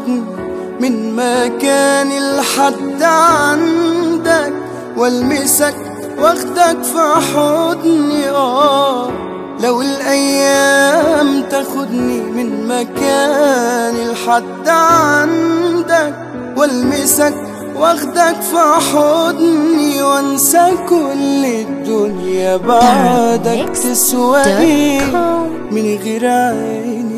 تاخدني من مكاني لحد عندك والمسك واخدك في حضني اه لو الايام تاخدني من مكاني لحد عندك والمسك واخدك في حضني وانسى كل الدنيا بعدك تسوى ايه من غير عيني